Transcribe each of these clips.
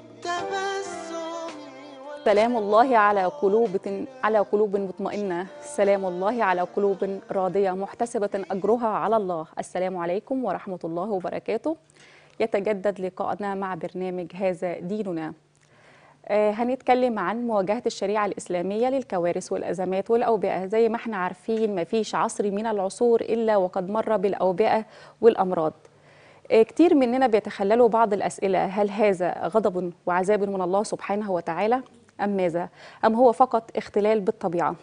بالتبسم سلام الله على قلوب على قلوب مطمئنة سلام الله على قلوب راضية محتسبة أجرها على الله السلام عليكم ورحمة الله وبركاته يتجدد لقاءنا مع برنامج هذا ديننا آه، هنتكلم عن مواجهة الشريعة الإسلامية للكوارث والأزمات والأوبئة زي ما احنا عارفين مفيش عصر من العصور إلا وقد مر بالأوبئة والأمراض آه، كتير مننا بيتخللوا بعض الأسئلة هل هذا غضب وعذاب من الله سبحانه وتعالى أم ماذا؟ أم هو فقط اختلال بالطبيعة؟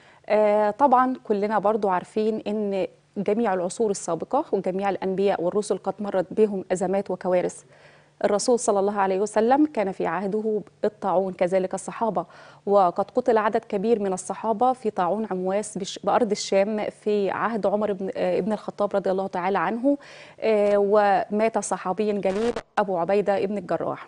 آه، طبعا كلنا برضو عارفين أن جميع العصور السابقة وجميع الأنبياء والرسل قد مرت بهم أزمات وكوارث الرسول صلى الله عليه وسلم كان في عهده الطاعون كذلك الصحابة وقد قتل عدد كبير من الصحابة في طاعون عمواس بش- بأرض الشام في عهد عمر بن, آه، ابن الخطاب رضي الله تعالى عنه آه، ومات صحابي جليل أبو عبيدة ابن الجراح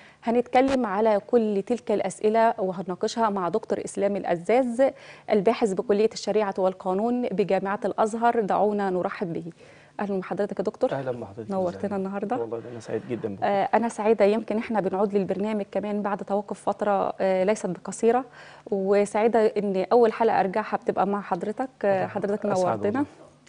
هنتكلم على كل تلك الأسئلة وهنناقشها مع دكتور إسلام الأزاز الباحث بكلية الشريعة والقانون بجامعة الأزهر دعونا نرحب به أهلا بحضرتك يا دكتور اهلا بحضرتك نورتنا إزيك؟ النهاردة. والله ده انا سعيد جدا بك آه، أنا سعيدة يمكن إحنا بنعود للبرنامج كمان بعد توقف فترة آه، ليست بقصيرة وسعيدة إن أول حلقة أرجعها بتبقى مع حضرتك آه، حضرتك أسعد نورتنا والله.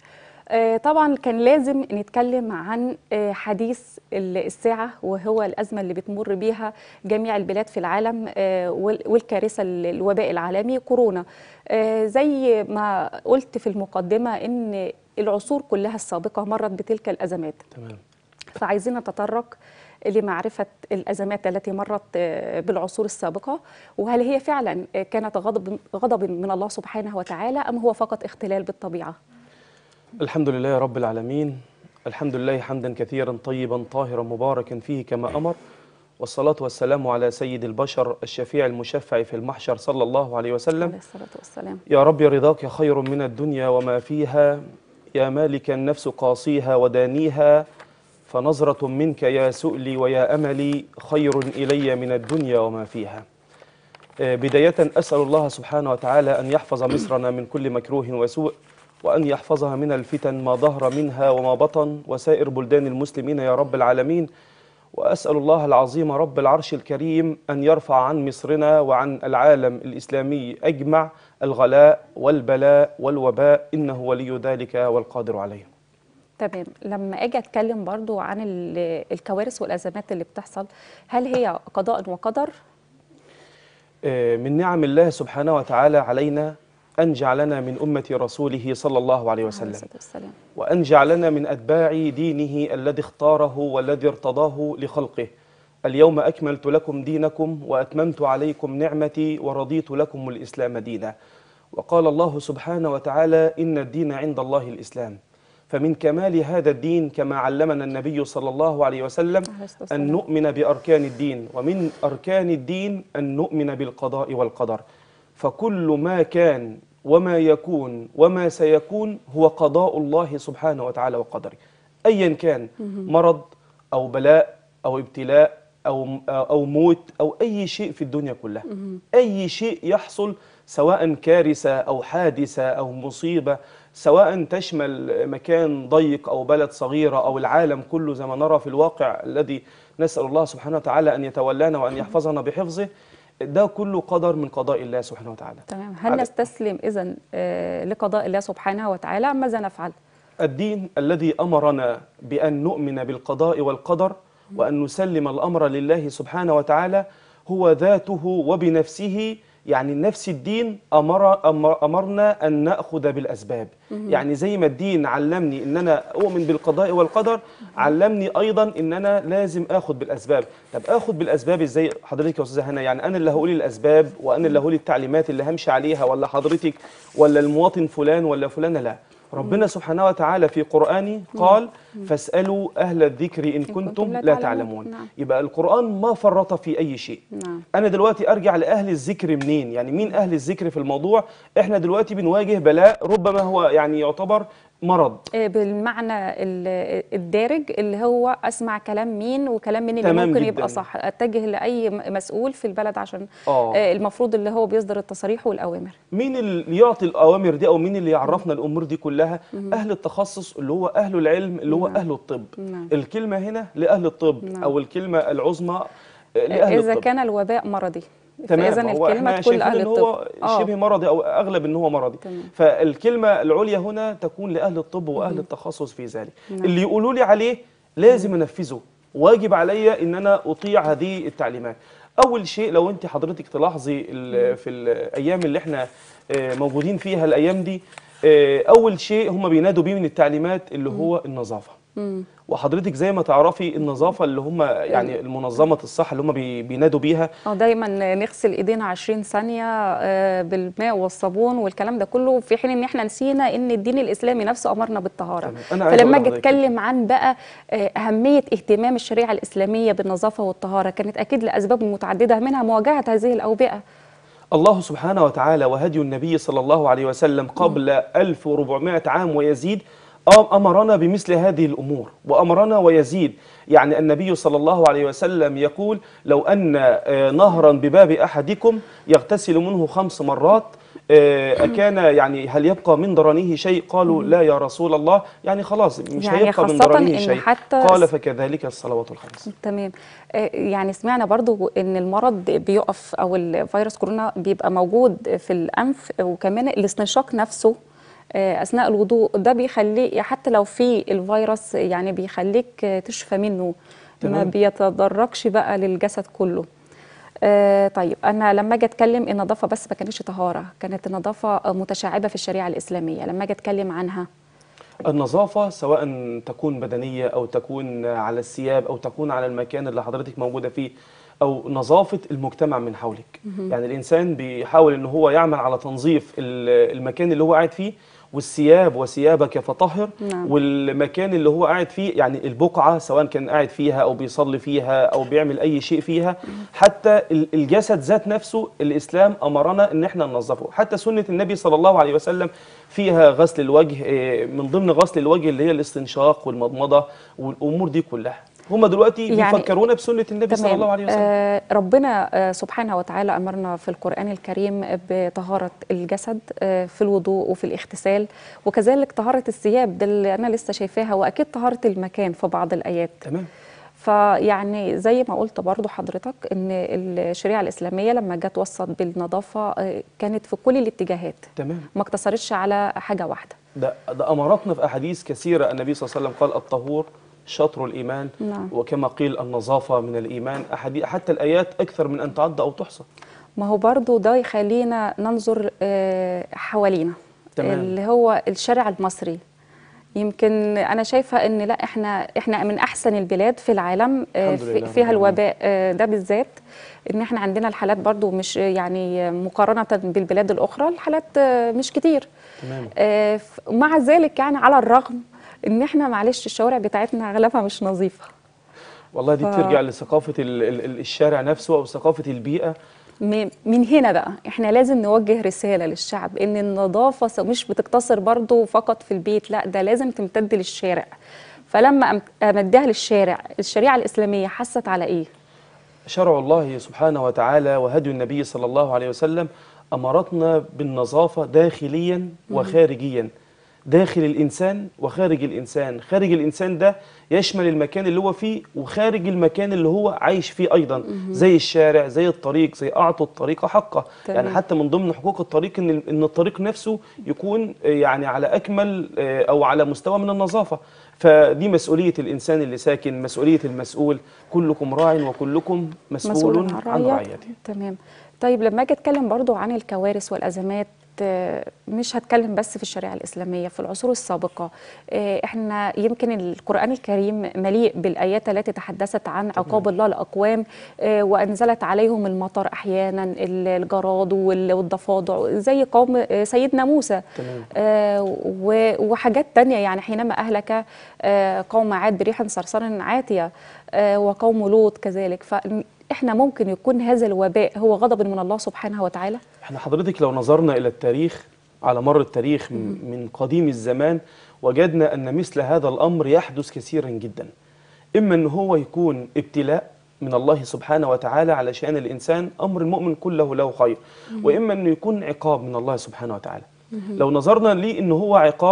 آه، طبعا كان لازم نتكلم عن آه، حديث ال- الساعة وهو الأزمة اللي بتمر بيها جميع البلاد في العالم آه، وال- والكارثة ال- الوباء العالمي كورونا آه، زي ما قلت في المقدمة إن العصور كلها السابقة مرت بتلك الأزمات تمام فعايزين نتطرق لمعرفة الأزمات التي مرت آه، بالعصور السابقة وهل هي فعلا آه، كانت غضب غضب من الله سبحانه وتعالى أم هو فقط اختلال بالطبيعة؟ الحمد لله يا رب العالمين الحمد لله حمدا كثيرا طيبا طاهرا مباركا فيه كما امر والصلاه والسلام على سيد البشر الشفيع المشفع في المحشر صلى الله عليه وسلم عليه الصلاة والسلام يا رب رضاك خير من الدنيا وما فيها يا مالك النفس قاصيها ودانيها فنظرة منك يا سؤلي ويا أملي خير إلي من الدنيا وما فيها آه، بداية أسأل الله سبحانه وتعالى أن يحفظ مصرنا من كل مكروه وسوء وأن يحفظها من الفتن ما ظهر منها وما بطن وسائر بلدان المسلمين يا رب العالمين وأسأل الله العظيم رب العرش الكريم أن يرفع عن مصرنا وعن العالم الإسلامي أجمع الغلاء والبلاء والوباء إنه ولي ذلك والقادر عليه تمام لما أجي أتكلم برضو عن ال- الكوارث والأزمات اللي بتحصل هل هي قضاء وقدر؟ آه، من نعم الله سبحانه وتعالى علينا أن جعلنا من أمة رسوله صلى الله عليه عليه وسلم الصلاة والسلام وأن جعلنا من أتباع دينه الذي اختاره والذي ارتضاه لخلقه اليوم أكملت لكم دينكم وأتممت عليكم نعمتي ورضيت لكم الإسلام دينا وقال الله سبحانه وتعالى إن الدين عند الله الإسلام فمن كمال هذا الدين كما علمنا النبي صلى الله عليه وسلم عليه الصلاة والسلام. أن نؤمن بأركان الدين ومن أركان الدين أن نؤمن بالقضاء والقدر فكل ما كان وما يكون وما سيكون هو قضاء الله سبحانه وتعالى وقدره أيا كان مرض أو بلاء أو ابتلاء أو أو موت أو أي شيء في الدنيا كلها أي شيء يحصل سواء كارثة أو حادثة أو مصيبة سواء تشمل مكان ضيق أو بلد صغيرة أو العالم كله زي ما نرى في الواقع الذي نسأل الله سبحانه وتعالى أن يتولانا وأن يحفظنا بحفظه ده كله قدر من قضاء الله سبحانه وتعالى تمام هل على- نستسلم إذن آه، لقضاء الله سبحانه وتعالى ماذا نفعل؟ الدين الذي امرنا بان نؤمن بالقضاء والقدر وان نسلم الامر لله سبحانه وتعالى هو ذاته وبنفسه يعني نفس الدين أمر أمر امرنا ان ناخذ بالاسباب يعني زي ما الدين علمني ان انا اؤمن بالقضاء والقدر علمني ايضا ان انا لازم اخذ بالاسباب طب اخذ بالاسباب ازاي حضرتك يا استاذه هنا يعني انا اللي هقول الاسباب وانا اللي هقول التعليمات اللي همشي عليها ولا حضرتك ولا المواطن فلان ولا فلانه لا ربنا سبحانه وتعالى في قرآنه قال فاسألوا أهل الذكر إن كنتم لا تعلمون. تعلمون نعم. يبقى القرآن ما فرط في أي شيء نعم أنا دلوقتي أرجع لأهل الذكر منين يعني مين أهل الذكر في الموضوع إحنا دلوقتي بنواجه بلاء ربما هو يعني يعتبر مرض آه، بالمعنى ال- الدارج اللي هو اسمع كلام مين وكلام مين اللي تمام ممكن جداً. يبقى صح اتجه لاي م- مسؤول في البلد عشان آه. آه، المفروض اللي هو بيصدر التصاريح والاوامر مين اللي يعطي الأوامر دي أو مين اللي يعرفنا الأمور دي كلها أهل التخصص اللي هو أهل العلم اللي هو أهل الطب نعم. الكلمة هنا لأهل الطب نعم. أو الكلمة العظمى آه، لاهل اذا الطب كان الوباء مرضي تمام فاذا هو الكلمه احنا تكون شايفين لاهل ان الطب هو آه. شبه مرضي او اغلب ان هو مرضي تمام. فالكلمه العليا هنا تكون لاهل الطب واهل التخصص في ذلك نعم. اللي يقولوا لي عليه لازم انفذه واجب عليا ان انا اطيع هذه التعليمات اول شيء لو انت حضرتك تلاحظي ال- في الايام اللي احنا آه، موجودين فيها الايام دي آه، اول شيء هم بينادوا بيه من التعليمات اللي هو النظافه مم. وحضرتك زي ما تعرفي النظافه اللي هم يعني المنظمه الصحه اللي هم بي- بينادوا بيها اه دايما نغسل ايدينا 20 ثانيه آه، بالماء والصابون والكلام ده كله في حين ان احنا نسينا ان الدين الاسلامي نفسه امرنا بالطهاره تمام. أنا عايز فلما أقول اجي لحضرتك اتكلم عن بقى آه، اهميه اهتمام الشريعه الاسلاميه بالنظافه والطهاره كانت اكيد لاسباب متعدده منها مواجهه هذه الاوبئه الله سبحانه وتعالى وهدي النبي صلى الله عليه وسلم قبل 1400 عام ويزيد أم- أمرنا بمثل هذه الأمور وأمرنا ويزيد يعني النبي صلى الله عليه وسلم يقول لو أن آه، نهرا بباب أحدكم يغتسل منه خمس مرات آه، أكان يعني هل يبقى من درنه شيء قالوا لا يا رسول الله يعني خلاص مش يعني هيبقى من خاصة درنه إن شيء حتى قال فكذلك الصلوات الخمس تمام آه، يعني سمعنا برضو ان المرض بيقف او الفيروس كورونا بيبقى موجود في الانف وكمان الاستنشاق نفسه آه، اثناء الوضوء ده بيخليه حتى لو في الفيروس يعني بيخليك آه، تشفى منه ما تمام. بيتدرجش بقى للجسد كله آه طيب انا لما اجي اتكلم النظافه بس ما كانتش طهاره كانت النظافه متشعبه في الشريعه الاسلاميه لما اجي اتكلم عنها النظافة سواء تكون بدنية أو تكون على الثياب أو تكون على المكان اللي حضرتك موجودة فيه أو نظافة المجتمع من حولك يعني الإنسان بيحاول إن هو يعمل على تنظيف ال- المكان اللي هو قاعد فيه والثياب وثيابك فطهر نعم. والمكان اللي هو قاعد فيه يعني البقعة سواء كان قاعد فيها أو بيصلي فيها أو بيعمل أي شيء فيها حتى ال- الجسد ذات نفسه الإسلام أمرنا إن احنا ننظفه حتى سنة النبي صلى الله عليه وسلم فيها غسل الوجه إيه، من ضمن غسل الوجه اللي هي الاستنشاق والمضمضة والأمور دي كلها هم دلوقتي يعني بيفكرونا بسنة النبي صلى الله عليه وسلم آه ربنا آه سبحانه وتعالى أمرنا في القرآن الكريم بطهارة الجسد آه في الوضوء وفي الاغتسال وكذلك طهارة الثياب ده اللي أنا لسه شايفاها وأكيد طهارة المكان في بعض الآيات تمام فيعني زي ما قلت برضو حضرتك ان الشريعه الاسلاميه لما جت وصت بالنظافه آه، كانت في كل الاتجاهات تمام ما اقتصرتش على حاجه واحده ده ده امرتنا في احاديث كثيره النبي صلى الله عليه وسلم قال الطهور شطر الايمان نعم. وكما قيل النظافه من الايمان أحادي حتى الايات اكثر من ان تعد او تحصى ما هو برضو ده يخلينا ننظر آه، حوالينا تمام. اللي هو الشارع المصري يمكن انا شايفه ان لا احنا احنا من احسن البلاد في العالم آه، الحمد في- لله فيها رب العالمين. الوباء آه، ده بالذات ان احنا عندنا الحالات برضو مش يعني مقارنه بالبلاد الاخرى الحالات آه، مش كتير تمام آه، ف- ومع ذلك يعني على الرغم ان احنا معلش الشوارع بتاعتنا اغلبها مش نظيفه والله دي ف- بترجع لثقافه ال- ال- ال- الشارع نفسه او ثقافه البيئه م- من هنا بقى احنا لازم نوجه رسالة للشعب ان النظافة س- مش بتقتصر برضو فقط في البيت لا ده لازم تمتد للشارع فلما أم- امدها للشارع الشريعة الإسلامية حست على ايه شرع الله سبحانه وتعالى وهدي النبي صلى الله عليه وسلم امرتنا بالنظافه داخليا وخارجيا داخل الانسان وخارج الانسان خارج الانسان ده يشمل المكان اللي هو فيه وخارج المكان اللي هو عايش فيه ايضا زي الشارع زي الطريق زي اعطوا الطريق حقه تمام. يعني حتى من ضمن حقوق الطريق ان ان الطريق نفسه يكون آه، يعني على اكمل آه، او على مستوى من النظافه فدي مسؤوليه الانسان اللي ساكن مسؤوليه المسؤول كلكم راع وكلكم مسؤول عن رعيته تمام طيب لما اجي اتكلم برضو عن الكوارث والازمات آه، مش هتكلم بس في الشريعة الإسلامية في العصور السابقة آه، احنا يمكن القرآن الكريم مليء بالآيات التي تحدثت عن عقاب الله لأقوام آه، وأنزلت عليهم المطر أحيانا ال- الجراد وال- والضفادع زي قوم آه، سيدنا موسى تمام. آه، و- وحاجات تانية يعني حينما أهلك آه، قوم عاد بريح صرصر عاتية آه، وقوم لوط كذلك فإحنا ممكن يكون هذا الوباء هو غضب من الله سبحانه وتعالى احنا حضرتك لو نظرنا الى التاريخ على مر التاريخ م- من قديم الزمان وجدنا ان مثل هذا الامر يحدث كثيرا جدا اما ان هو يكون ابتلاء من الله سبحانه وتعالى علشان الانسان امر المؤمن كله له خير واما انه يكون عقاب من الله سبحانه وتعالى لو نظرنا ليه ان هو عقاب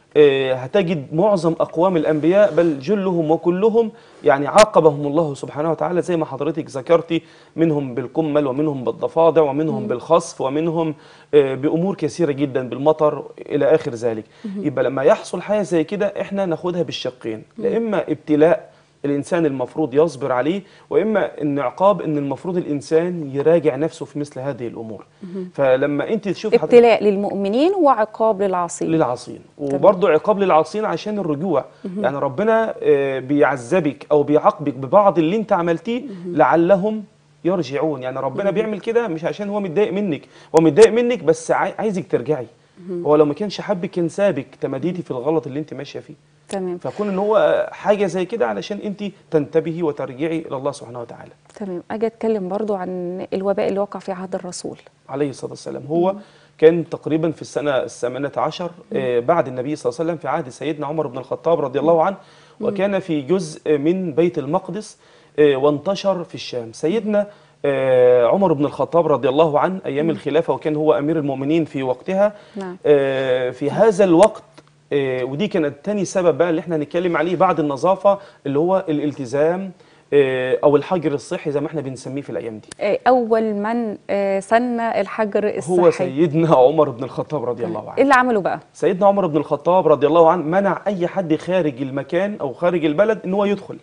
آه، هتجد معظم أقوام الأنبياء بل جلهم وكلهم يعني عاقبهم الله سبحانه وتعالى زي ما حضرتك ذكرتي منهم بالقمل ومنهم بالضفادع ومنهم بالخصف ومنهم آه، بأمور كثيرة جدا بالمطر إلى آخر ذلك يبقى لما يحصل حاجة زي كده إحنا ناخدها بالشقين لا إما ابتلاء الإنسان المفروض يصبر عليه وإما إن عقاب إن المفروض الإنسان يراجع نفسه في مثل هذه الأمور فلما أنت تشوف حضرتك- ابتلاء للمؤمنين وعقاب للعاصين للعاصين وبرضه عقاب للعاصين عشان الرجوع يعني ربنا آه، بيعذبك او بيعاقبك ببعض اللي انت عملتيه لعلهم يرجعون يعني ربنا بيعمل كده مش عشان هو متضايق منك هو متضايق منك بس عاي- عايزك ترجعي هو لو ما كانش حابك كان سابك تماديتي في الغلط اللي انت ماشيه فيه تمام فكون ان هو حاجه زي كده علشان انت تنتبهي وترجعي الى الله سبحانه وتعالى تمام اجي اتكلم برضو عن الوباء اللي وقع في عهد الرسول عليه الصلاة والسلام هو كان تقريبا في السنة الثامنة عشر آه، بعد النبي صلى الله عليه وسلم في عهد سيدنا عمر بن الخطاب رضي الله عنه وكان في جزء من بيت المقدس آه، وانتشر في الشام سيدنا آه، عمر بن الخطاب رضي الله عنه أيام الخلافة وكان هو أمير المؤمنين في وقتها نعم. آه، في هذا الوقت آه، ودي كانت تاني سبب بقى اللي احنا هنتكلم عليه بعد النظافة اللي هو الالتزام آه، أو الحجر الصحي زي ما احنا بنسميه في الأيام دي آه، اول من آه، سن الحجر الصحي هو سيدنا عمر بن الخطاب رضي الله ايه عنه اللي عمله بقى سيدنا عمر بن الخطاب رضي الله عنه منع اي حد خارج المكان او خارج البلد ان هو يدخل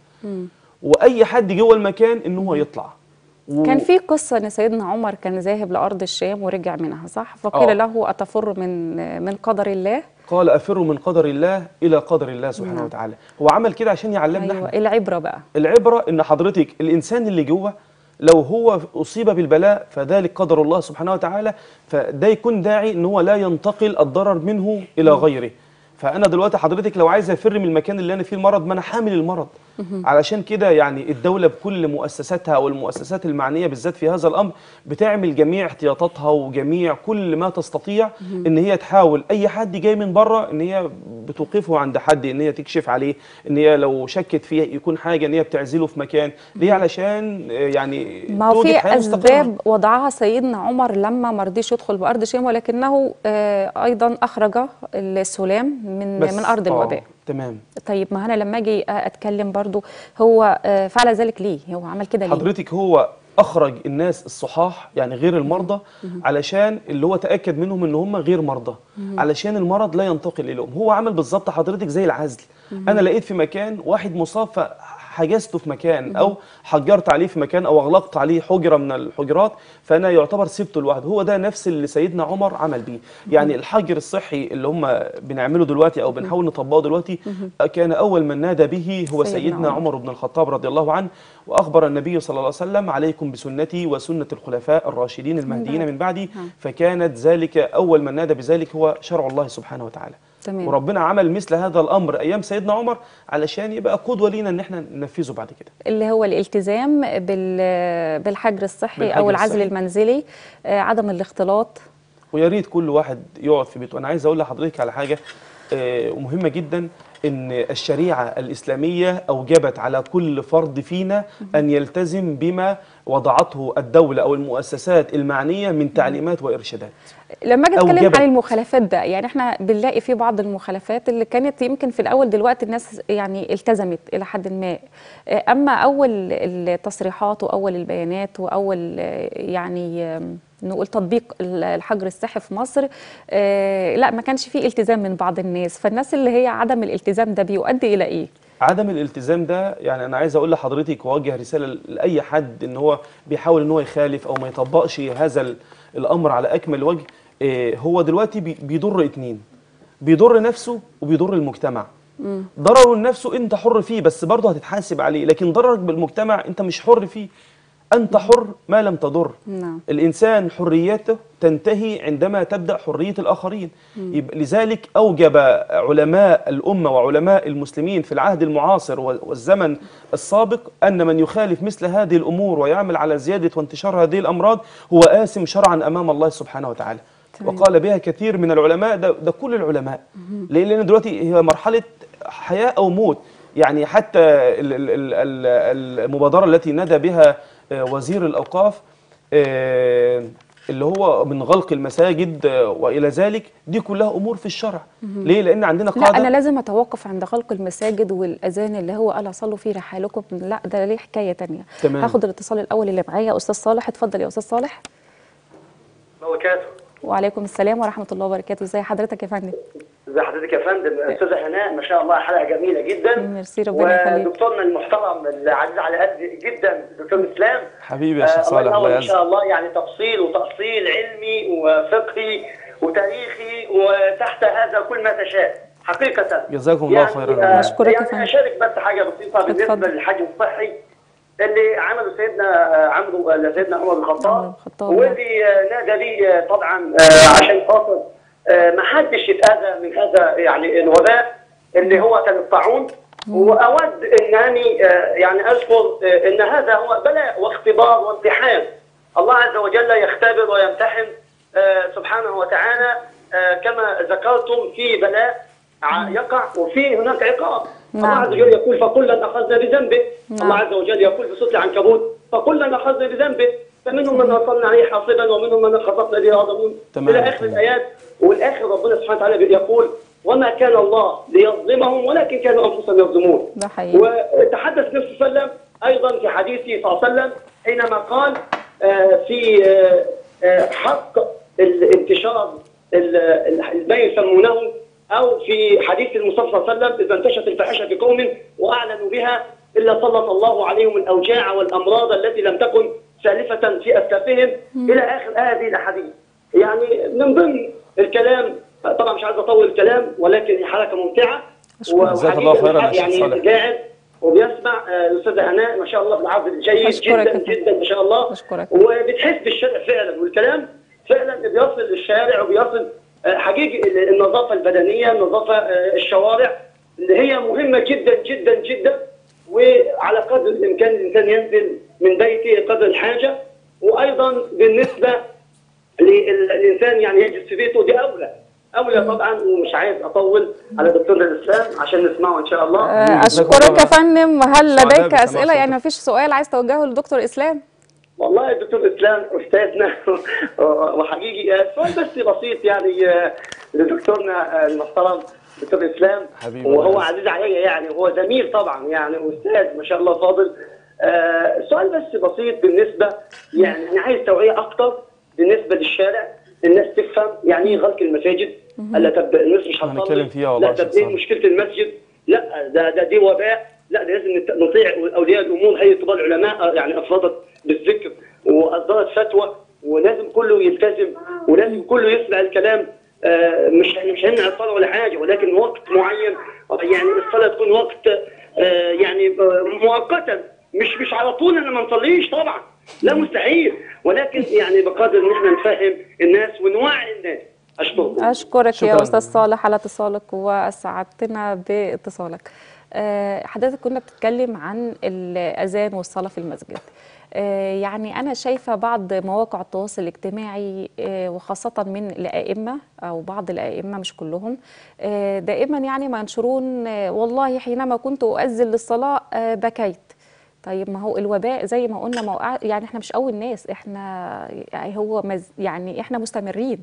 واي حد جوه المكان ان هو يطلع و- كان في قصة ان سيدنا عمر كان ذاهب لأرض الشام ورجع منها صح فقيل آه. له أتفر من من قدر الله قال افروا من قدر الله الى قدر الله سبحانه نعم. وتعالى هو عمل كده عشان يعلمنا أيوة احنا العبرة بقى العبره ان حضرتك الانسان اللي جوه لو هو اصيب بالبلاء فذلك قدر الله سبحانه وتعالى فده يكون داعي ان هو لا ينتقل الضرر منه الى غيره فانا دلوقتي حضرتك لو عايز افر من المكان اللي انا فيه المرض ما انا حامل المرض علشان كده يعني الدوله بكل مؤسساتها او المؤسسات المعنيه بالذات في هذا الامر بتعمل جميع احتياطاتها وجميع كل ما تستطيع ان هي تحاول اي حد جاي من بره ان هي بتوقفه عند حد ان هي تكشف عليه ان هي لو شكت فيه يكون حاجه ان هي بتعزله في مكان ليه علشان آه، يعني ما هو توجد في حياة مستقرة. أسباب وضعها سيدنا عمر لما ما رضيش يدخل بأرض الشام ولكنه آه، أيضا أخرج السلام من بس- من أرض آه، الوباء تمام طيب ما أنا لما أجي أتكلم برضو هو آه، فعل ذلك ليه هو عمل كده ليه حضرتك هو اخرج الناس الصحاح يعني غير المرضى علشان اللي هو تاكد منهم ان هم غير مرضى علشان المرض لا ينتقل اليهم هو عمل بالظبط حضرتك زي العزل انا لقيت في مكان واحد مصاب فحجزته في مكان او حجرت عليه في مكان او اغلقت عليه حجره من الحجرات فانا يعتبر سبته لوحده هو ده نفس اللي سيدنا عمر عمل بيه يعني الحجر الصحي اللي هم بنعمله دلوقتي او بنحاول نطبقه دلوقتي كان اول من نادى به هو سيدنا سيدنا عمر. عمر بن الخطاب رضي الله عنه واخبر النبي صلى الله عليه وسلم عليكم بسنتي وسنه الخلفاء الراشدين المهديين بعد. من بعدي نعم. فكانت ذلك اول من نادى بذلك هو شرع الله سبحانه وتعالى تمام وربنا عمل مثل هذا الامر ايام سيدنا عمر علشان يبقى قدوه لينا ان احنا ننفذه بعد كده اللي هو الالتزام بال- بالحجر الصحي بالحجر أو العزل الصحي. المنزلي آه، عدم الاختلاط ويا ريت كل واحد يقعد في بيته انا عايز اقول لحضرتك على حاجه آه، مهمه جدا ان الشريعه الاسلاميه اوجبت على كل فرد فينا ان يلتزم بما وضعته الدوله او المؤسسات المعنيه من تعليمات وارشادات لما اجي أو اتكلم جبل. عن المخالفات ده يعني احنا بنلاقي في بعض المخالفات اللي كانت يمكن في الاول دلوقتي الناس يعني التزمت الى حد ما آه، اما اول التصريحات واول البيانات واول آه، يعني آم، نقول تطبيق ال- الحجر الصحي في مصر آه، لا ما كانش فيه التزام من بعض الناس فالناس اللي هي عدم الالتزام ده بيؤدي الى ايه عدم الالتزام ده يعني انا عايز اقول لحضرتك واوجه رساله لاي حد ان هو بيحاول ان هو يخالف او ما يطبقش هذا ال- الامر على اكمل وجه إيه، هو دلوقتي بي- بيضر اتنين بيضر نفسه وبيضر المجتمع ضرره لنفسه انت حر فيه بس برضه هتتحاسب عليه لكن ضررك بالمجتمع انت مش حر فيه انت حر ما لم تضر نعم الإنسان حريته تنتهي عندما تبدأ حرية الآخرين يبقى لذلك أوجب علماء الأمة وعلماء المسلمين في العهد المعاصر وال- والزمن السابق أن من يخالف مثل هذه الأمور ويعمل على زيادة وانتشار هذه الأمراض هو آثم شرعا أمام الله سبحانه وتعالى تمام. وقال بها كثير من العلماء ده, ده كل العلماء ليه؟ لأن دلوقتي هي مرحلة حياة أو موت يعني حتى ال- ال- ال- ال- المبادرة التي نادى بها آه، وزير الأوقاف آه، اللي هو من غلق المساجد آه، والى ذلك دي كلها امور في الشرع ليه لان عندنا لا قاعده انا لازم اتوقف عند خلق المساجد والاذان اللي هو قال صلوا في رحالكم لا ده ليه حكايه تانية تمام. هاخد الاتصال الاول اللي معايا استاذ صالح اتفضل يا استاذ صالح وبركاته وعليكم السلام ورحمه الله وبركاته ازي حضرتك يا فندم ازي حضرتك يا فندم استاذه هناء ما شاء الله حلقه جميله جدا ميرسي، ربنا يخليك. ودكتورنا المحترم العزيز على قلبي جدا دكتور اسلام حبيبي يا آه، شيخ صالح الله الله ينور ما شاء يعزك الله يعني تفصيل وتأصيل علمي وفقهي وتاريخي وتحت هذا كل ما تشاء حقيقة جزاكم الله خيرا. آه، نشكرك يا يعني فندم. أشارك بس حاجة بسيطة بالنسبة اتفضل. للحج الصحي اللي عمله سيدنا آه، عمرو آه، سيدنا عمر بن عمر بن الخطاب الخطاب. واللي آه، نادى لي آه، طبعا آه، عشان خاطر آه، ما حدش يتأذى من هذا يعني الوباء اللي هو كان الطاعون واود انني آه، يعني اذكر آه، ان هذا هو بلاء واختبار وامتحان الله عز وجل يختبر ويمتحن آه، سبحانه وتعالى آه، كما ذكرتم في بلاء ع- يقع وفي هناك عقاب الله نعم. عز وجل يقول فكلا اخذنا بذنبه نعم. الله عز وجل يقول في سوره العنكبوت فكلا اخذنا بذنبه فمنهم من ارسلنا عليه حاصبا ومنهم من خطفنا به غضبون تمام، الى اخر تمام. الايات والاخر ربنا سبحانه وتعالى يقول وما كان الله ليظلمهم ولكن كانوا انفسهم يظلمون ده حقيقي وتحدث النبي صلى الله عليه وسلم ايضا في حديثه صلى الله عليه وسلم حينما قال آه، في آه، آه، حق الانتشار ال- ال- ما يسمونه او في حديث المصطفى صلى الله عليه وسلم اذا انتشرت الفاحشه في قوم واعلنوا بها الا سلط الله عليهم الاوجاع والامراض التي لم تكن سالفه في اسلافهم الى اخر هذه الاحاديث. يعني من ضمن الكلام طبعا مش عايز اطول الكلام ولكن هي حلقه ممتعه أشكرك. جزاك الله خيرا يا شيخ يعني صالح. قاعد وبيسمع آه، الاستاذه هناء ما شاء الله بالعرض الجيد أشكرك جدا يا فندم. جدا ما شاء الله أشكرك. وبتحس بالشارع فعلا والكلام فعلا بيصل للشارع وبيصل آه، حقيقي ال- النظافه البدنيه النظافه آه، الشوارع اللي هي مهمه جدا جدا جدا وعلى قدر الامكان الانسان ينزل من بيته قدر الحاجه وايضا بالنسبه للانسان يعني يجلس في بيته دي اولى اولى طبعا ومش عايز اطول على دكتور الاسلام عشان نسمعه ان شاء الله آه، جزاك اشكرك الله يا فندم هل سعداء لديك بسماع اسئله صوتك. يعني مفيش سؤال عايز توجهه لدكتور اسلام والله الدكتور اسلام استاذنا وحقيقي آه، سؤال بس بسيط يعني آه، لدكتورنا آه، المحترم دكتور اسلام حبيبي وهو الله عزيز عليا يعني هو زميل طبعا يعني استاذ ما شاء الله فاضل آه، سؤال بس بسيط بالنسبه يعني انا عايز توعيه اكتر بالنسبه للشارع الناس تفهم يعني ايه غلق المساجد الا تبدا الناس مش هنتكلم هتصلي فيها والله لا يا شيخ طب ايه صالح. مشكله المسجد لا ده ده دي وباء لا ده لازم نت- نطيع اولياء الامور هيئه كبار العلماء يعني افرضت بالذكر واصدرت فتوى ولازم كله يلتزم ولازم كله يسمع الكلام آه، مش مش هنمنع الصلاه ولا حاجه ولكن وقت معين يعني الصلاه تكون وقت آه، يعني آه، مؤقتا مش مش على طول انا ما نصليش طبعا لا مستحيل ولكن يعني بقدر ان احنا نفهم الناس ونوعي الناس اشكركم اشكرك يا شكراً. استاذ صالح على اتصالك واسعدتنا باتصالك آه، حضرتك كنا بتتكلم عن الاذان والصلاه في المسجد آه، يعني انا شايفه بعض مواقع التواصل الاجتماعي آه، وخاصه من الائمه او بعض الائمه مش كلهم آه، دائما يعني ما ينشرون آه، والله حينما كنت اؤذن للصلاه آه، بكيت طيب ما هو الوباء زي ما قلنا موقع يعني احنا مش اول ناس احنا يعني هو مز يعني احنا مستمرين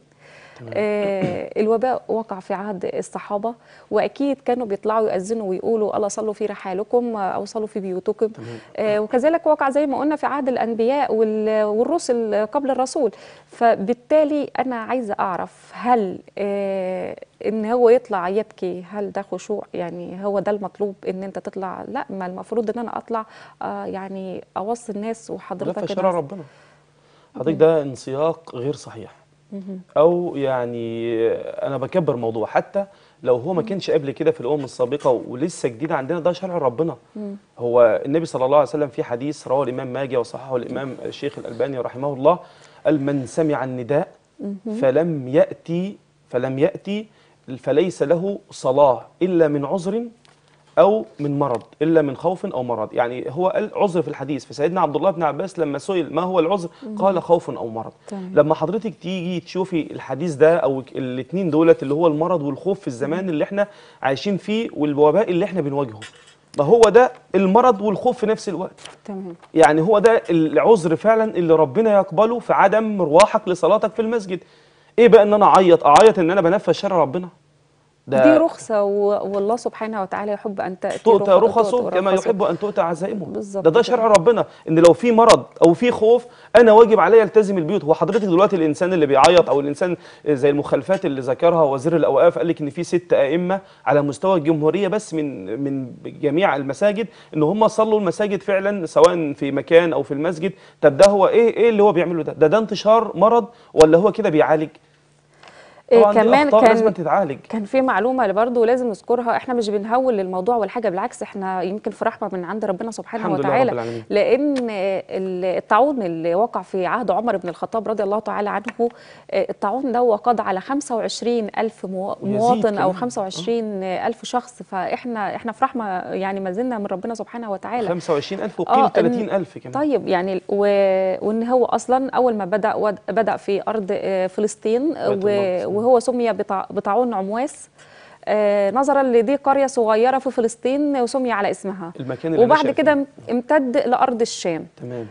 آه الوباء وقع في عهد الصحابه واكيد كانوا بيطلعوا يؤذنوا ويقولوا الا صلوا في رحالكم آه، او صلوا في بيوتكم آه وكذلك وقع زي ما قلنا في عهد الانبياء وال- والرسل قبل الرسول فبالتالي انا عايزه اعرف هل آه ان هو يطلع يبكي هل ده خشوع يعني هو ده المطلوب ان انت تطلع لا ما المفروض ان انا اطلع آه يعني اوصي الناس ده وحضرتك في شرع الناس- ربنا حضرتك ده انسياق غير صحيح او يعني انا بكبر موضوع حتى لو هو ما كانش قبل كده في الامم السابقه ولسه جديد عندنا ده شرع ربنا هو النبي صلى الله عليه وسلم في حديث رواه الامام ماجه وصححه الامام الشيخ الالباني رحمه الله قال من سمع النداء فلم ياتي فلم ياتي فليس له صلاه الا من عذر او من مرض الا من خوف او مرض يعني هو قال عذر في الحديث فسيدنا عبد الله بن عباس لما سئل ما هو العذر قال خوف او مرض تمام. لما حضرتك تيجي تشوفي الحديث ده او الاثنين دولت اللي هو المرض والخوف في الزمان اللي احنا عايشين فيه والوباء اللي احنا بنواجهه ما هو ده المرض والخوف في نفس الوقت تمام يعني هو ده العذر فعلا اللي ربنا يقبله في عدم مروحك لصلاتك في المسجد ايه بقى ان انا اعيط اعيط ان انا بنفذ شرع ربنا دي رخصة و- والله سبحانه وتعالى يحب أن تأتي تؤتى رخ- رخصه تؤتى كما رخصه. يحب ان تؤتى عزائمه بالظبط ده ده كده. شرع ربنا ان لو في مرض او في خوف انا واجب عليا التزم البيوت هو حضرتك دلوقتي الانسان اللي بيعيط او الانسان زي المخالفات اللي ذكرها وزير الاوقاف قال لك ان في ست ائمه على مستوى الجمهوريه بس من من جميع المساجد ان هم صلوا المساجد فعلا سواء في مكان او في المسجد طب ده هو ايه ايه اللي هو بيعمله ده ده ده انتشار مرض ولا هو كده بيعالج إيه طبعا دي كمان اخطاء لازم كان تتعالج كان في معلومة اللي برضه لازم نذكرها احنا مش بنهول الموضوع والحاجة بالعكس احنا يمكن في رحمة من عند ربنا سبحانه الحمد لله رب وتعالى العالمين. لأن ال- الطاعون اللي وقع في عهد عمر بن الخطاب رضي الله تعالى عنه آه، الطاعون ده وقضى على 25 ألف مو- ويزيد مواطن أو كمان. 25 ألف شخص فاحنا احنا في رحمة يعني ما زلنا من ربنا سبحانه وتعالى 25000 آه، وقيل إن- 30000 كمان طيب يعني و... وان هو اصلا اول ما بدا ود... بدا في ارض آه، فلسطين آه، بيت و... المقدس. وهو سمي بطع... بطاعون عمواس آه، نظرا لدي قريه صغيره في فلسطين وسمي على اسمها المكان اللي وبعد نشأ كده فيه. امتد لارض الشام تمام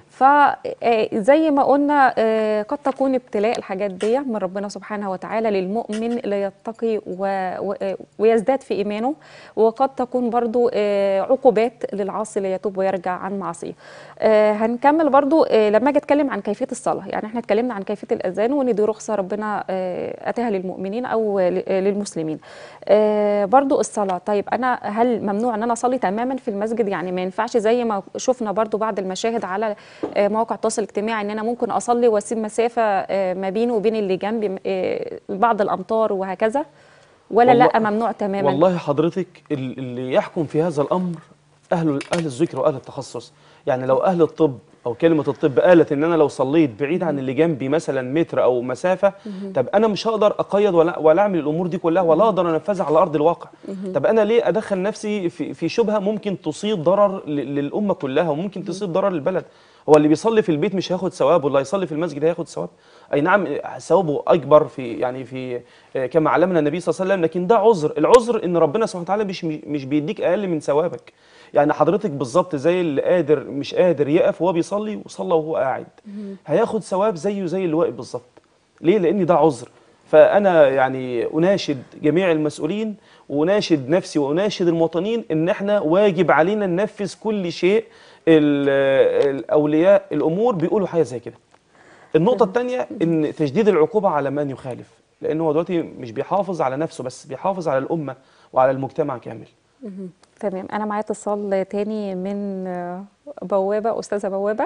فزي ما قلنا آه، قد تكون ابتلاء الحاجات دي من ربنا سبحانه وتعالى للمؤمن اللي يتقي و... و... آه، ويزداد في إيمانه وقد تكون برضو آه، عقوبات للعاصي اللي يتوب ويرجع عن معصية آه، هنكمل برضو آه، لما أجي أتكلم عن كيفية الصلاة يعني احنا اتكلمنا عن كيفية الأذان وإن دي رخصة ربنا آه، أتاها للمؤمنين أو ل- آه، للمسلمين آه، برضو الصلاة طيب أنا هل ممنوع أن أنا أصلي تماما في المسجد يعني ما ينفعش زي ما شفنا برضو بعض المشاهد على آه، مواقع التواصل الاجتماعي ان انا ممكن اصلي واسيب مسافه آه، ما بيني وبين اللي جنبي آه، بعض الامطار وهكذا ولا والله- لا ممنوع تماما والله حضرتك ال- اللي يحكم في هذا الامر اهل اهل الذكر واهل التخصص يعني لو اهل الطب او كلمه الطب قالت ان انا لو صليت بعيد عن اللي جنبي مثلا متر او مسافه طب انا مش هقدر اقيد ولا ولا اعمل الامور دي كلها ولا اقدر انفذها على ارض الواقع طب انا ليه ادخل نفسي في في شبهه ممكن تصيب ضرر ل- للامه كلها وممكن تصيب ضرر للبلد هو اللي بيصلي في البيت مش هياخد ثواب واللي هيصلي في المسجد هياخد ثواب اي نعم ثوابه اكبر في يعني في آه، كما علمنا النبي صلى الله عليه وسلم لكن ده عذر العذر ان ربنا سبحانه وتعالى مش مش بيديك اقل من ثوابك يعني حضرتك بالظبط زي اللي قادر مش قادر يقف وهو بيصلي وصلى وهو قاعد هياخد ثواب زيه زي اللي واقف بالظبط ليه لان ده عذر فانا يعني اناشد جميع المسؤولين واناشد نفسي واناشد المواطنين ان احنا واجب علينا ننفذ كل شيء ال- الاولياء الامور بيقولوا حاجه زي كده النقطه الثانيه ان تشديد العقوبه على من يخالف لان هو دلوقتي مش بيحافظ على نفسه بس بيحافظ على الامه وعلى المجتمع كامل تمام انا معايا اتصال تاني من آه، بوابه استاذه بوابه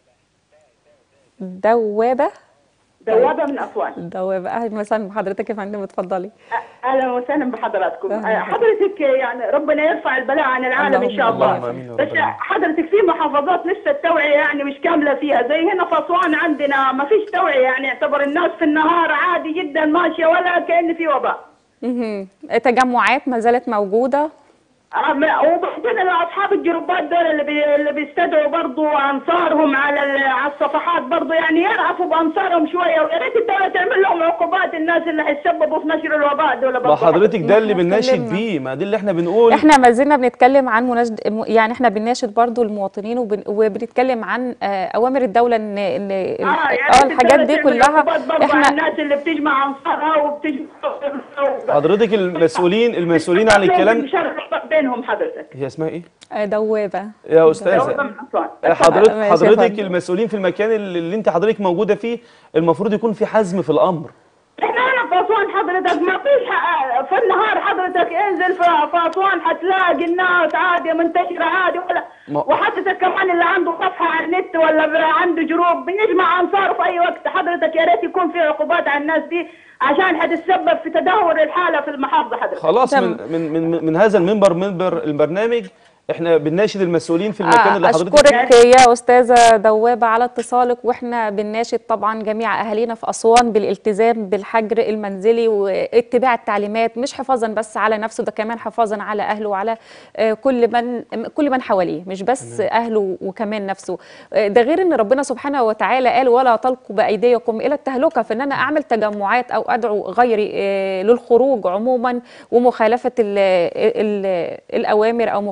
دوابه دوابة من أسوان دوابه اهلا وسهلا بحضرتك يا فندم اتفضلي أهلا وسهلا بحضراتكم أهلا. آه، حضرتك يعني ربنا يرفع البلاء عن العالم إن شاء اللهم الله اللهم آمين يا رب بس العالمين. حضرتك في محافظات لسه التوعية يعني مش كاملة فيها زي هنا في أسوان عندنا ما فيش توعية يعني يعتبر الناس في النهار عادي جدا ماشية ولا كأن في وباء مهم. تجمعات ما زالت موجوده أما- وبعدين اصحاب الجروبات دول اللي بي اللي بيستدعوا برضو انصارهم على ال- على الصفحات برضو يعني يرعفوا بانصارهم شويه ويا ريت الدوله تعمل لهم عقوبات الناس اللي هيسببوا في نشر الوباء دول ما برضو حضرتك ده اللي إحنا بنناشد اتكلمنا. بيه ما دي اللي احنا بنقول احنا ما زلنا بنتكلم عن مناشد م- يعني احنا بنناشد برضو المواطنين وبن... وبنتكلم عن آه، اوامر الدوله ان ان ال- اه يعني اه الحاجات دي الدولة تعمل عقوبات كلها برضو على احنا الناس اللي بتجمع انصارها وبتجمع حضرتك المسؤولين المسؤولين عن الكلام شر بينهم حضرتك هي اسمها ايه آه، دوابه يا دوابة استاذه من أسوان. حضرتك ماشي يا حضرتك فندم. المسؤولين في المكان اللي اللي انت حضرتك موجوده فيه المفروض يكون في حزم في الامر احنا هنا في اسوان حضرتك ما فيش ح- في النهار حضرتك انزل في في اسوان حتلاقي الناس عادي منتشره عادي ولا ما- وحضرتك كمان اللي عنده صفحه على النت ولا ب- عنده جروب بنجمع انصار في اي وقت حضرتك يا ريت يكون في عقوبات على الناس دي عشان حتتسبب في تدهور الحاله في المحافظه حضرتك خلاص تمام. من من من, من هذا المنبر منبر البرنامج احنا بنناشد المسؤولين في المكان آه، اللي حضرتك اشكرك يا استاذه دوابه على اتصالك واحنا بنناشد طبعا جميع اهالينا في اسوان بالالتزام بالحجر المنزلي واتباع التعليمات مش حفاظا بس على نفسه ده كمان حفاظا على اهله وعلى آه، كل من كل من حواليه مش بس اهله وكمان نفسه آه، ده غير ان ربنا سبحانه وتعالى قال ولا تلقوا بايديكم الى التهلكه فان انا اعمل تجمعات او ادعو غيري آه، للخروج عموما ومخالفه ال ال الاوامر او مخالفه التعليمات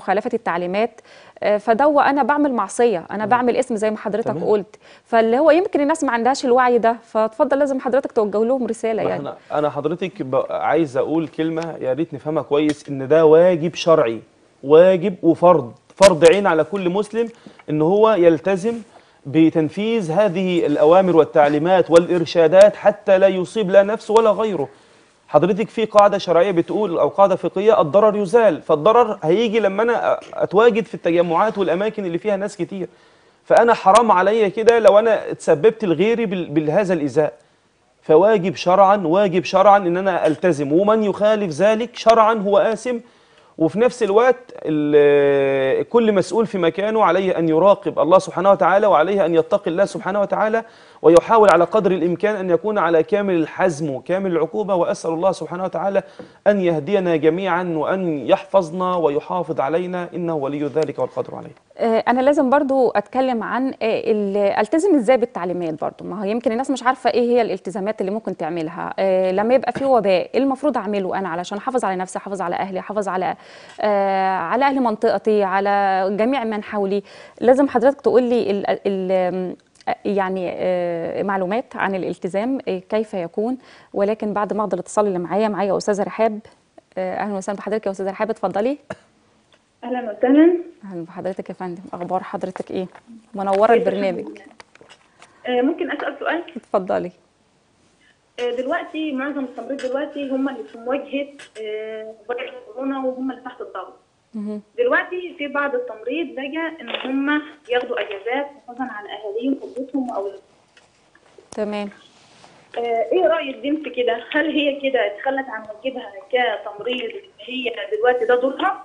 التعليمات آه، فدو انا بعمل معصيه انا بعمل اسم زي ما حضرتك تمام. قلت فاللي هو يمكن الناس ما عندهاش الوعي ده فاتفضل لازم حضرتك توجه لهم رساله ما يعني احنا انا حضرتك ب- عايز اقول كلمه يا ريت نفهمها كويس ان ده واجب شرعي واجب وفرض فرض عين على كل مسلم ان هو يلتزم بتنفيذ هذه الاوامر والتعليمات والارشادات حتى لا يصيب لا نفسه ولا غيره حضرتك في قاعده شرعيه بتقول او قاعده فقهيه الضرر يزال فالضرر هيجي لما انا اتواجد في التجمعات والاماكن اللي فيها ناس كتير فانا حرام عليا كده لو انا اتسببت لغيري بال- بهذا الايذاء فواجب شرعا واجب شرعا ان انا التزم ومن يخالف ذلك شرعا هو آثم وفي نفس الوقت ال- كل مسؤول في مكانه عليه ان يراقب الله سبحانه وتعالى وعليه ان يتقي الله سبحانه وتعالى ويحاول على قدر الامكان ان يكون على كامل الحزم وكامل العقوبه واسال الله سبحانه وتعالى ان يهدينا جميعا وان يحفظنا ويحافظ علينا انه ولي ذلك والقادر عليه. آه، انا لازم برضو اتكلم عن آه، ال- التزم ازاي بالتعليمات برضو ما هو يمكن الناس مش عارفه ايه هي الالتزامات اللي ممكن تعملها آه، لما يبقى في وباء ايه المفروض اعمله انا علشان احافظ على نفسي احافظ على اهلي احافظ على آه، على اهل منطقتي على جميع من حولي لازم حضرتك تقول لي ال ال يعني آه، معلومات عن الالتزام آه، كيف يكون ولكن بعد ما اخد الاتصال اللي معايا معايا استاذه رحاب آه، اهلا وسهلا بحضرتك يا استاذه رحاب اتفضلي اهلا وسهلا اهلا بحضرتك يا فندم اخبار حضرتك ايه منوره البرنامج آه، ممكن اسال سؤال اتفضلي آه، دلوقتي معظم التمريض دلوقتي هم اللي في مواجهه آه، فيروس كورونا وهم اللي تحت الضغط مهم. دلوقتي في بعض التمريض لجأ ان هم ياخدوا اجازات حفاظا على اهاليهم واسرتهم واولادهم تمام آه، ايه راي الدين في كده؟ هل هي كده اتخلت عن واجبها كتمريض هي دلوقتي ده دورها؟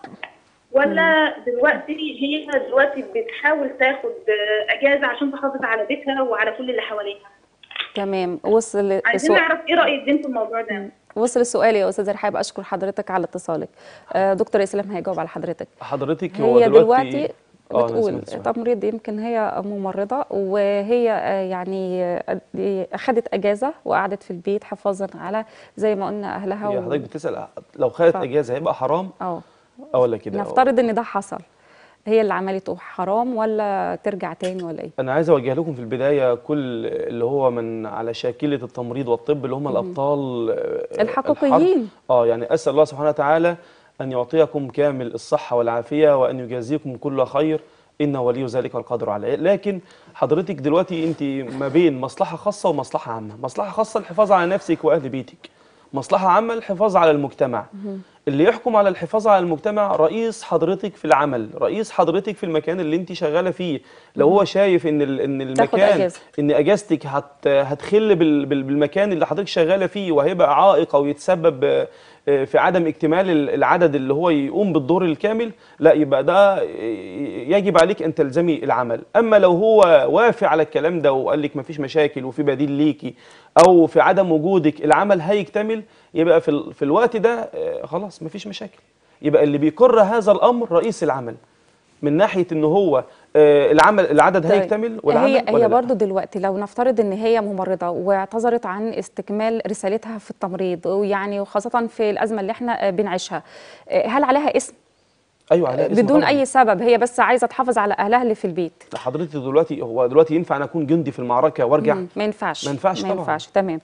ولا دلوقتي هي دلوقتي بتحاول تاخد آه، اجازه عشان تحافظ على بيتها وعلى كل اللي حواليها؟ تمام وصل عايزين السؤال نعرف ايه راي الدين في الموضوع ده؟ وصل السؤال يا استاذه رحاب اشكر حضرتك على اتصالك آه، دكتور اسلام هيجاوب على حضرتك حضرتك هو هي دلوقتي دلوقتي آه، أنا بتقول سمعت السؤال. تمريض يمكن هي ممرضه وهي آه، يعني آه، اخذت اجازه وقعدت في البيت حفاظا على زي ما قلنا اهلها هي و- حضرتك بتسال لو خدت ف- اجازه هيبقى حرام اه اه ولا كده آه. نفترض ان ده حصل هي اللي عملته حرام ولا ترجع تاني ولا ايه انا عايز اوجه لكم في البدايه كل اللي هو من على شاكله التمريض والطب اللي هم الابطال آه، الحقيقيين. الحرب. اه يعني اسال الله سبحانه وتعالى ان يعطيكم كامل الصحه والعافيه وان يجازيكم كل خير انه ولي ذلك والقادر عليه لكن حضرتك دلوقتي انت ما بين مصلحه خاصه ومصلحه عامه مصلحه خاصه الحفاظ على نفسك واهل بيتك مصلحه عامه الحفاظ على المجتمع اللي يحكم على الحفاظ على المجتمع رئيس حضرتك في العمل رئيس حضرتك في المكان اللي انت شغاله فيه لو هو شايف ان ال- ان تاخد المكان أجازة. ان اجازتك هت هتخل بال- بال- بالمكان اللي حضرتك شغاله فيه وهيبقى عائق او يتسبب آه، آه، في عدم اكتمال ال- العدد اللي هو يقوم بالدور الكامل لا يبقى ده آه، يجب عليك ان تلزمي العمل اما لو هو وافق على الكلام ده وقال لك مفيش مشاكل وفي بديل ليكي او في عدم وجودك العمل هيكتمل يبقى في ال- في الوقت ده آه، خلاص مفيش مشاكل يبقى اللي بيقر هذا الامر رئيس العمل من ناحيه ان هو آه، العمل العدد طيب. هيكتمل والعمل هي ولا هي لا؟ برضو دلوقتي لو نفترض ان هي ممرضه واعتذرت عن استكمال رسالتها في التمريض ويعني وخاصه في الازمه اللي احنا آه، بنعيشها آه، هل عليها اسم ايوه عليها اسم بدون طبعاً. اي سبب هي بس عايزه تحافظ على اهلها اللي في البيت حضرتك دلوقتي هو دلوقتي ينفع انا اكون جندي في المعركه وارجع مم، ما ينفعش ما ينفعش ما طبعاً. ينفعش تمام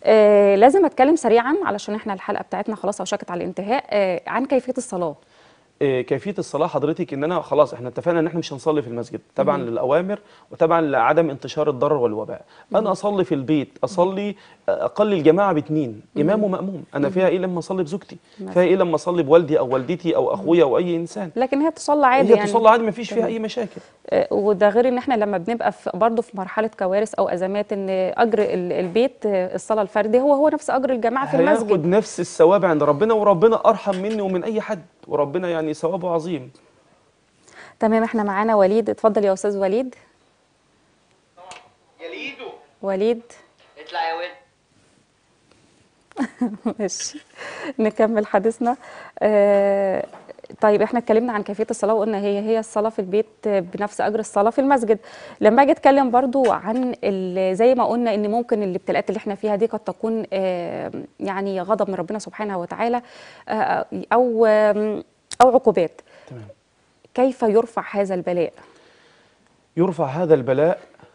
آه لازم اتكلم سريعا علشان احنا الحلقه بتاعتنا خلاص اوشكت على الانتهاء آه عن كيفيه الصلاه آه، كيفيه الصلاه حضرتك ان انا خلاص احنا اتفقنا ان احنا مش هنصلي في المسجد تبعا للاوامر وتبعا لعدم انتشار الضرر والوباء انا اصلي في البيت اصلي آه، اقل الجماعه باثنين امام وماموم انا فيها ايه لما اصلي بزوجتي فيها ايه لما اصلي بوالدي او والدتي او اخويا او اي انسان لكن هي تصلى عادي هي يعني تصلي عادي ما فيش فيها اي مشاكل آه، وده غير ان احنا لما بنبقى في برضه في مرحله كوارث او ازمات ان اجر ال- البيت آه، الصلاه الفردي هو هو نفس اجر الجماعه في هياخد المسجد نفس الثواب عند ربنا وربنا ارحم مني ومن اي حد وربنا يعني ثوابه عظيم تمام احنا معانا وليد اتفضل يا استاذ وليد يا ليدو وليد اطلع يا ولد ماشي نكمل حديثنا آه طيب احنا اتكلمنا عن كيفيه الصلاه وقلنا هي هي الصلاه في البيت بنفس اجر الصلاه في المسجد لما اجي اتكلم برضو عن ال- زي ما قلنا ان ممكن الابتلاءات اللي احنا فيها دي قد تكون آه يعني غضب من ربنا سبحانه وتعالى آه او آم، او عقوبات تمام كيف يرفع هذا البلاء يرفع هذا البلاء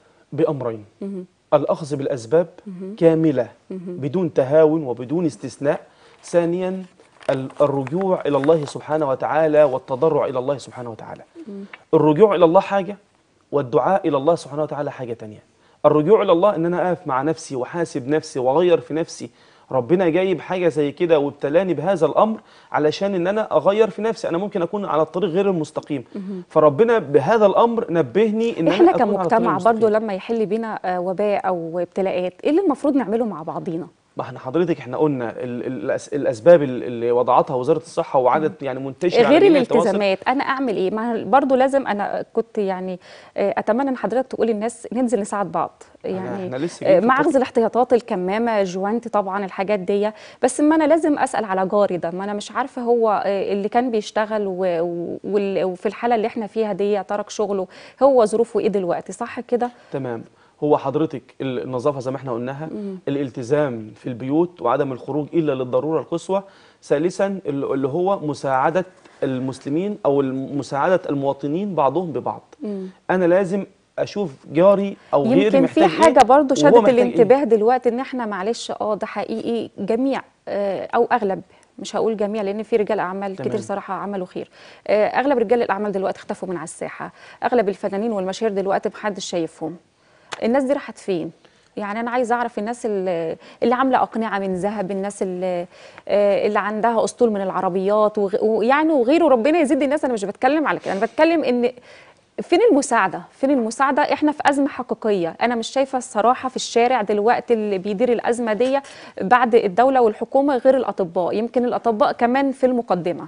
بأمرين الأخذ بالأسباب كاملة بدون تهاون وبدون استثناء ثانيا ال- الرجوع إلى الله سبحانه وتعالى والتضرع إلى الله سبحانه وتعالى الرجوع إلى الله حاجة والدعاء إلى الله سبحانه وتعالى حاجة تانية الرجوع إلى الله إن أنا أقف مع نفسي وحاسب نفسي وأغير في نفسي ربنا جايب حاجة زي كده وابتلاني بهذا الأمر علشان إن أنا أغير في نفسي أنا ممكن أكون على الطريق غير المستقيم فربنا بهذا الأمر نبهني إن احنا أنا أكون على الطريق كمجتمع المستقيم. برضو لما يحل بينا آه، وباء او ابتلاءات ايه اللي المفروض نعمله مع بعضينا ما احنا حضرتك احنا قلنا ال ال الأس- الاسباب ال- اللي وضعتها وزاره الصحه وعدد يعني منتشر على غير جميع التواصل. الالتزامات انا اعمل ايه ما برضو لازم انا كنت يعني آه، اتمنى ان حضرتك تقولي الناس ننزل نساعد بعض يعني إحنا لسه آه، جايين في مع الطب. اخذ الاحتياطات الكمامه جوانتي طبعا الحاجات دي بس ما انا لازم اسال على جاري ده ما انا مش عارفه هو آه، اللي كان بيشتغل و- و- وال- وفي الحاله اللي احنا فيها دي ترك شغله هو ظروفه ايه دلوقتي صح كده تمام هو حضرتك ال- النظافه زي ما احنا قلناها الالتزام في البيوت وعدم الخروج الا للضروره القصوى ثالثا ال- اللي هو مساعده المسلمين او الم- مساعده المواطنين بعضهم ببعض انا لازم اشوف جاري او غيري يمكن في محتاج حاجه إيه برضو وهو شدت محتاج إيه. الانتباه دلوقتي ان احنا معلش اه ده حقيقي جميع آه، او اغلب مش هقول جميع لان في رجال اعمال تمام. كتير صراحه عملوا خير آه، اغلب رجال الاعمال دلوقتي اختفوا من على الساحه اغلب الفنانين والمشاهير دلوقتي محدش شايفهم الناس دي راحت فين يعني انا عايزه اعرف الناس اللي, اللي عامله اقنعه من ذهب الناس اللي, آه، اللي عندها اسطول من العربيات وغ- ويعني وغيره ربنا يزيد الناس انا مش بتكلم على كده انا بتكلم ان فين المساعدة؟ فين المساعدة؟ احنا في أزمة حقيقية، أنا مش شايفة الصراحة في الشارع دلوقتي اللي بيدير الأزمة دي بعد الدولة والحكومة غير الأطباء، يمكن الأطباء كمان في المقدمة.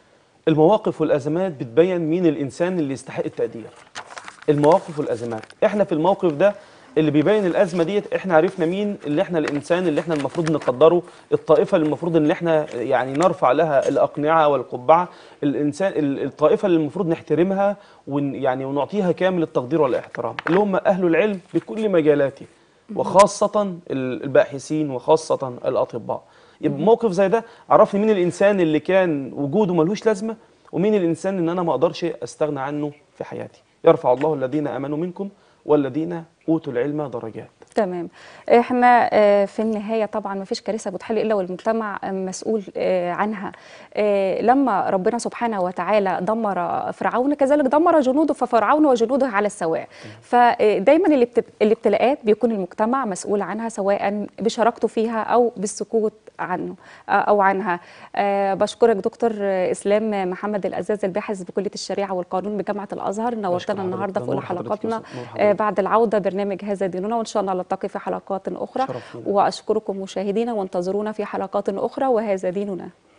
المواقف والازمات بتبين مين الانسان اللي يستحق التقدير المواقف والازمات احنا في الموقف ده اللي بيبين الازمه ديت احنا عرفنا مين اللي احنا الانسان اللي احنا المفروض نقدره الطائفه اللي المفروض ان احنا يعني نرفع لها الاقنعه والقبعه الانسان ال- الطائفه اللي المفروض نحترمها ون يعني ونعطيها كامل التقدير والاحترام اللي هم اهل العلم بكل مجالاته وخاصه ال- الباحثين وخاصه الاطباء يبقى موقف زي ده عرفني مين الانسان اللي كان وجوده ملوش لازمه ومين الانسان ان انا ما اقدرش استغنى عنه في حياتي يرفع الله الذين امنوا منكم والذين اوتوا العلم درجات تمام احنا آه، في النهايه طبعا ما فيش كارثه بتحل الا والمجتمع آه، مسؤول آه، عنها آه، لما ربنا سبحانه وتعالى دمر فرعون كذلك دمر جنوده ففرعون وجنوده على السواء فدايما اللي بتب- الابتلاءات بيكون المجتمع مسؤول عنها سواء بشراكته فيها او بالسكوت عنه آه، او عنها آه، بشكرك دكتور آه، اسلام محمد الازاز الباحث بكليه الشريعه والقانون بجامعه الازهر نورتنا حضرتك. النهارده ده في اولى نور حضرتك يا حلقاتنا أستاذ. نور آه، حضرتك. بعد العوده برنامج هذا ديننا وان شاء الله نلتقي في حلقات اخرى شرف لينا. واشكركم مشاهدينا وانتظرونا في حلقات اخرى وهذا ديننا